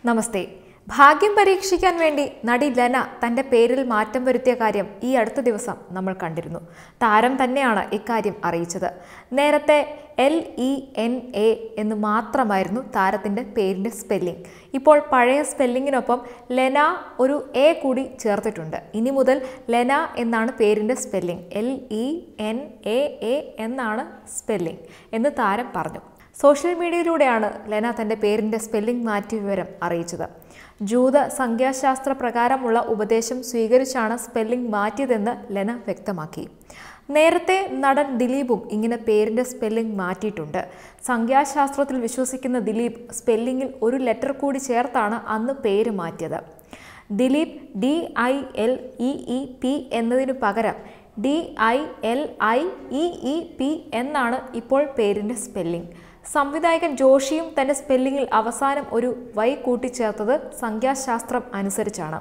നമസ്തേ ഭാഗ്യം പരീക്ഷിക്കാൻ വേണ്ടി നടി ലന തന്റെ പേരിൽ മാറ്റം വരുത്തിയ കാര്യം ഈ അടുത്ത ദിവസം നമ്മൾ കണ്ടിരുന്നു താരം തന്നെയാണ് ഇക്കാര്യം അറിയിച്ചത് നേരത്തെ എൽ ഇ എൻ എ എന്ന് മാത്രമായിരുന്നു താരത്തിന്റെ പേരിന്റെ സ്പെല്ലിംഗ് ഇപ്പോൾ പഴയ സ്പെല്ലിങ്ങിനൊപ്പം ലെന ഒരു എ കൂടി ചേർത്തിട്ടുണ്ട് ഇനി മുതൽ ലെന എന്നാണ് പേരിന്റെ spelling L E N A A എന്നാണ് സ്പെല്ലിംഗ് എന്ന് താരം പറഞ്ഞു സോഷ്യൽ മീഡിയയിലൂടെയാണ് ലെന തന്റെ പേരിന്റെ സ്പെല്ലിംഗ് മാറ്റിയ വിവരം അറിയിച്ചത് ജൂത സംഖ്യാശാസ്ത്ര പ്രകാരമുള്ള ഉപദേശം സ്വീകരിച്ചാണ് സ്പെല്ലിംഗ് മാറ്റിയതെന്ന് ലെന വ്യക്തമാക്കി നേരത്തെ നടൻ ദിലീപും ഇങ്ങനെ പേരിന്റെ സ്പെല്ലിംഗ് മാറ്റിയിട്ടുണ്ട് സംഖ്യാശാസ്ത്രത്തിൽ വിശ്വസിക്കുന്ന ദിലീപ് സ്പെല്ലിംഗിൽ ഒരു ലെറ്റർ കൂടി ചേർത്താണ് അന്ന് പേര് മാറ്റിയത് Dileep D I L E E P എന്നതിനു പകരം D I L I E E P എന്നാണ് ഇപ്പോൾ പേരിന്റെ സ്പെല്ലിംഗ് സംവിധായകൻ ജോഷിയും തന്റെ സ്പെല്ലിംഗിൽ അവസാനം ഒരു വൈ കൂട്ടിച്ചേർത്തത് സംഖ്യാശാസ്ത്രം അനുസരിച്ചാണ്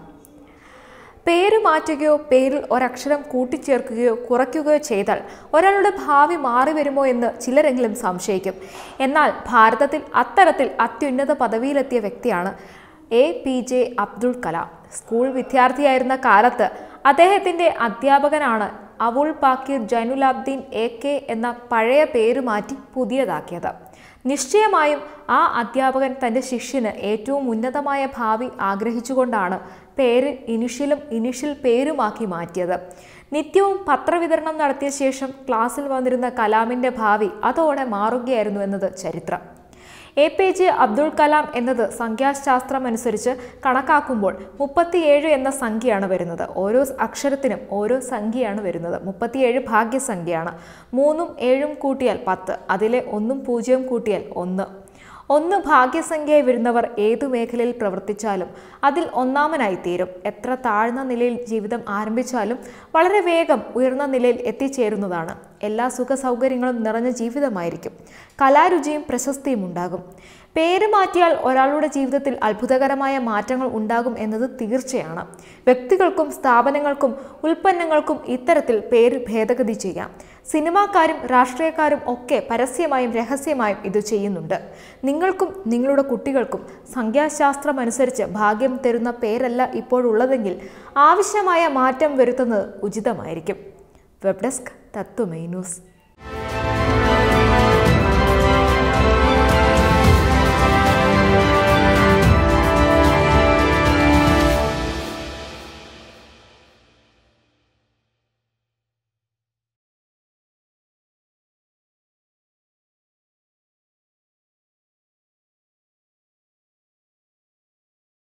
പേര് മാറ്റുകയോ പേരിൽ ഒരക്ഷരം കൂട്ടിച്ചേർക്കുകയോ കുറയ്ക്കുകയോ ചെയ്താൽ ഒരാളുടെ ഭാവി മാറി വരുമോ എന്ന് ചിലരെങ്കിലും സംശയിക്കും എന്നാൽ ഭാരതത്തിൽ അത്തരത്തിൽ അത്യുന്നത പദവിയിലെത്തിയ വ്യക്തിയാണ് A P J Abdul Kalam school വിദ്യാർത്ഥിയായിരുന്ന കാലത്ത് അദ്ദേഹത്തിൻ്റെ അധ്യാപകനാണ് അവുൾ പാക്കീർ ജൈനുലാബ്ദീൻ എ കെ എന്ന പഴയ പേര് മാറ്റി പുതിയതാക്കിയത് നിശ്ചയമായും ആ അധ്യാപകൻ തൻ്റെ ശിഷ്യന് ഏറ്റവും ഉന്നതമായ ഭാവി ആഗ്രഹിച്ചുകൊണ്ടാണ് പേര് ഇനിഷ്യലും ഇനിഷ്യൽ പേരുമാക്കി മാറ്റിയത് നിത്യവും പത്രവിതരണം നടത്തിയ ശേഷം ക്ലാസ്സിൽ വന്നിരുന്ന കലാമിൻ്റെ ഭാവി അതോടെ മാറുകയായിരുന്നു എന്നത് ചരിത്രം A P J Abdul Kalam എന്നത് സംഖ്യാശാസ്ത്രം അനുസരിച്ച് കണക്കാക്കുമ്പോൾ മുപ്പത്തിയേഴ് എന്ന സംഖ്യയാണ് വരുന്നത് ഓരോ അക്ഷരത്തിനും ഓരോ സംഖ്യയാണ് വരുന്നത് മുപ്പത്തിയേഴ് ഭാഗ്യസംഖ്യയാണ് മൂന്നും ഏഴും കൂട്ടിയാൽ പത്ത് അതിലെ ഒന്നും പൂജ്യവും കൂട്ടിയാൽ ഒന്ന് ഒന്ന് ഭാഗ്യസംഖ്യയായി വരുന്നവർ ഏതു മേഖലയിൽ പ്രവർത്തിച്ചാലും അതിൽ ഒന്നാമനായി തീരും എത്ര താഴ്ന്ന നിലയിൽ ജീവിതം ആരംഭിച്ചാലും വളരെ വേഗം ഉയർന്ന നിലയിൽ എത്തിച്ചേരുന്നതാണ് എല്ലാ സുഖ സൗകര്യങ്ങളും നിറഞ്ഞ ജീവിതമായിരിക്കും കലാരുചിയും പ്രശസ്തിയും ഉണ്ടാകും പേര് മാറ്റിയാൽ ഒരാളുടെ ജീവിതത്തിൽ അത്ഭുതകരമായ മാറ്റങ്ങൾ ഉണ്ടാകും എന്നത് തീർച്ചയാണ് വ്യക്തികൾക്കും സ്ഥാപനങ്ങൾക്കും ഉൽപ്പന്നങ്ങൾക്കും ഇത്തരത്തിൽ പേര് ഭേദഗതി ചെയ്യാം സിനിമാക്കാരും രാഷ്ട്രീയക്കാരും ഒക്കെ പരസ്യമായും രഹസ്യമായും ഇത് ചെയ്യുന്നുണ്ട് നിങ്ങൾക്കും നിങ്ങളുടെ കുട്ടികൾക്കും സംഖ്യാശാസ്ത്രം അനുസരിച്ച് ഭാഗ്യം തരുന്ന പേരല്ല ഇപ്പോഴുള്ളതെങ്കിൽ ആവശ്യമായ മാറ്റം വരുത്തുന്നത് ഉചിതമായിരിക്കും വെബ് ഡെസ്ക് തത്വമൈ ന്യൂസ്